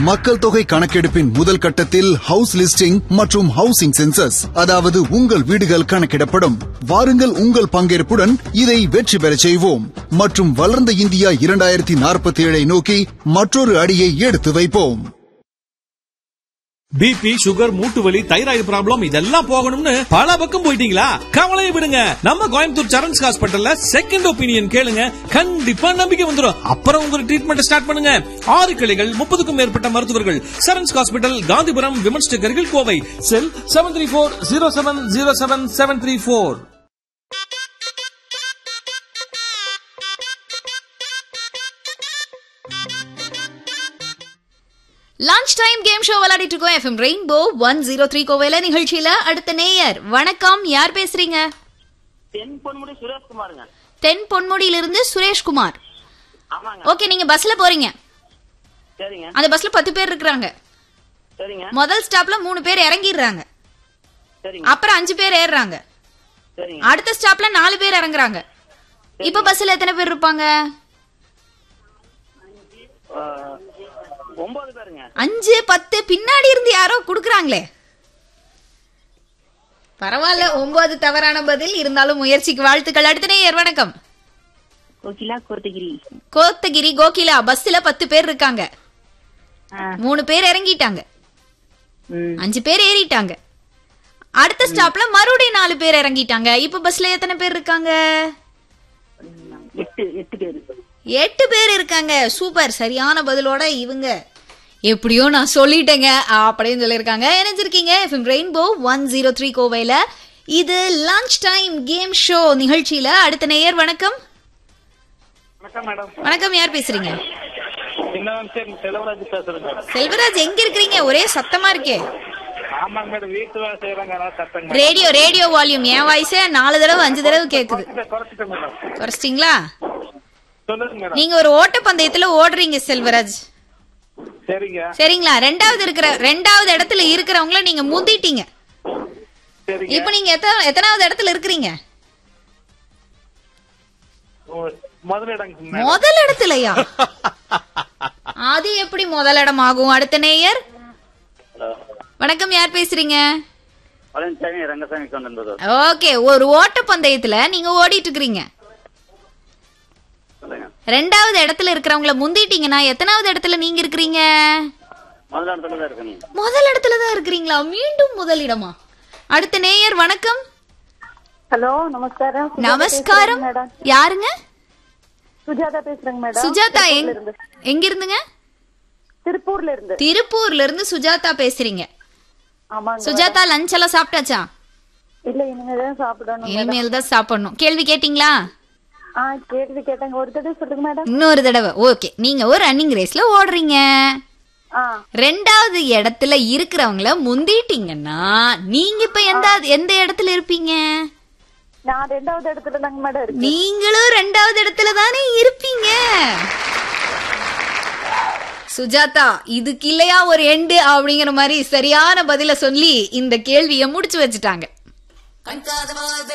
மக்கள் தொகை கணக்கெடுப்பின் முதல் கட்டத்தில் ஹவுஸ் லிஸ்டிங் மற்றும் ஹவுசிங் சென்சஸ் அதாவது உங்கள் வீடுகள் கணக்கிடப்படும் வாருங்கள் உங்கள் பங்கேற்புடன் இதை வெற்றி பெறச் செய்வோம் மற்றும் வளர்ந்த இந்தியா இரண்டாயிரத்தி நாற்பத்தி ஏழை நோக்கி மற்றொரு அடியை எடுத்து வைப்போம் பிபி சுகர் மூட்டு வலி தைராய்டு ப்ராப்ளம் இதெல்லாம் போகணும்னு பல பக்கம் போயிட்டீங்களா கவலையை விடுங்க நம்ம கோயம்புத்தூர் சரண்ஸ் ஹாஸ்பிட்டல்ல செகண்ட் ஒப்பீனியன் கேளுங்க கண்டிப்பா நம்பிக்கை வந்துடும் அப்புறம் உங்க ட்ரீட்மெண்ட் ஸ்டார்ட் பண்ணுங்க ஆறு கிளைகள் முப்பதுக்கும் மேற்பட்ட மருத்துவர்கள் சரண்ஸ் ஹாஸ்பிட்டல் காந்திபுரம் விமன்ஸ் நகரில் Kovai cell seven three four zero seven zero seven seven three four lunch time game show விளையாடிட்டு இருக்கோம் FM Rainbow one zero three கோவையில நிகழ்ச்சியில அடுத்த நேயர் வணக்கம் யார் பேசுறீங்க தென் பொன்முடி சுரேஷ்குமாருங்க தென் பொன்முடியிலிருந்து சுரேஷ்குமார் ஆமாங்க ஓகே நீங்க பஸ்ல போறீங்க சரிங்க அந்த பஸ்ல பத்து பேர் இருக்கிறாங்க சரிங்க முதல் ஸ்டாப்ல மூணு பேர் இறங்கிடுறாங்க சரிங்க அப்புறம் அஞ்சு பேர் ஏறுறாங்க சரிங்க அடுத்த ஸ்டாப்ல நாலு பேர் இறங்குறாங்க இப்ப பஸ்ல எத்தனை பேர் இருப்பாங்க ஆ, ஒன்பது பேருங்க அஞ்சு பத்து பின்னாடி இருந்து யாரோ குடுக்குறாங்களே பரவாயில்ல ஒன்பது தவறான பதில் இருந்தாலும் முயற்சிக்கு வாழ்த்துக்கள் அடுத்த நேயர் வணக்கம் கோகிலா கோத்தகிரி கோத்தகிரி கோகிலா பஸ்ல பத்து பேர் இருக்காங்க மூணு பேர் இறங்கிட்டாங்க ம். அஞ்சு பேர் ஏறிட்டாங்க அடுத்த ஸ்டாப்ல மறுபடியும் நாலு பேர் இறங்கிட்டாங்க இப்ப பஸ்ல எத்தனை பேர் இருக்காங்க எட்டு எட்டு பேரு எட்டு பேர் இருக்காங்க சூப்பர் சரியான பதிலோட இவங்க எப்படியோ நான் சொல்லிட்டேங்க அப்படின்னு சொல்லியிருக்காங்க இணைஞ்சிருக்கீங்க FM Rainbow one zero three கோவையில இது லஞ்ச் டைம் கேம் ஷோ நிகழ்ச்சியில அடுத்த நேயர் வணக்கம் வணக்கம் மேடம் வணக்கம் யார் பேசுறீங்க சின்னவன் சரி செலவராஜ் பேசுறேங்க மேடம் செல்வராஜ் எங்க இருக்கிறீங்க ஒரே சத்தமா இருக்கே ஆமாங்க மேடம் வீட்டு வேலை செய்யறாங்க அதனால சத்தங்க ரேடியோ ரேடியோ வால்யூம் என் வாய்ஸே நாலு தடவை அஞ்சு தடவை கேக்குது மேடம் குறைச்சிட்டேன் மேடம் குறைச்சிட்டீங்களா சொல்லுங்க மேடம் நீங்க ஒரு ஓட்டப்பந்தயத்துல ஓடுறீங்க செல்வராஜ் சரிங்க சரிங்களா ரெண்டாவது இருக்கிற ரெண்டாவது இடத்துல இருக்கிறவங்கள நீங்க முந்திட்டீங்க சரிங்க இப்ப நீங்க எத்த- எத்தனாவது இடத்துல இருக்கிறீங்க ஓ, முதலிடங்க மேடம் முதல் இடத்துலயா அது எப்படி முதல் இடம் ஆகும் அடுத்த நேயர் வணக்கம் யார் பேசுறீங்க பழனிசாமி ரங்கசாமி கொண்டு ஓகே ஒரு ஓட்டப்பந்தயத்துல நீங்க ஓடிட்டு இருக்கிறீங்க சொல்லுங்க ரெண்டாவது இடத்துல இருக்கிறவங்கள முந்திட்டீங்கன்னா எத்தனாவது இடத்துல நீங்க இருக்கிறீங்க முதலிடத்துல தான் இருக்கணும் முதல் இடத்துல தான் இருக்கிறீங்களா மீண்டும் முதலிடமா அடுத்த நேயர் வணக்கம் ஹலோ நமஸ்காரம் சுஜாதா நமஸ்காரம் பேசுறேங்க மேடம் யாருங்க சுஜாதா பேசுறேங்க மேடம் சுஜாதா எங் திருப்பூர்ல இருந்து. எங்க இருந்துங்க திருப்பூர்ல இருந்து திருப்பூர்ல இருந்து சுஜாதா பேசுறீங்க ஆமாங்க சுஜாதா லஞ்ச் எல்லாம் சாப்பிட்டாச்சா இல்ல இனிமேதான் சாப்பிடணும் மேடம் இனிமேல் தான் சாப்பிடணும் கேள்வி கேட்டீங்களா ஆ கேள்வி கேட்டாங்க ஒரு தடவை சொல்லுங்க மேடம் இன்னொரு தடவை ஓகே நீங்க ஒரு ரன்னிங் ரேஸ்ல ஓடுறீங்க ஆ ரெண்டாவது இடத்துல இருக்கிறவங்கள முந்திட்டீங்கன்னா நீங்க இப்ப எந்த எந்த இடத்துல இருப்பீங்க நான் ரெண்டாவது இடத்துல தாங்க மேடம் இருக்கேன் நீங்களும் ரெண்டாவது இடத்துல தானே இருப்பீங்க சுஜாதா இதுக்கு இல்லையா ஒரு எண்டு அப்படிங்கிற மாதிரி சரியான பதில சொல்லி இந்த கேள்வியை முடிச்சு வச்சுட்டாங்க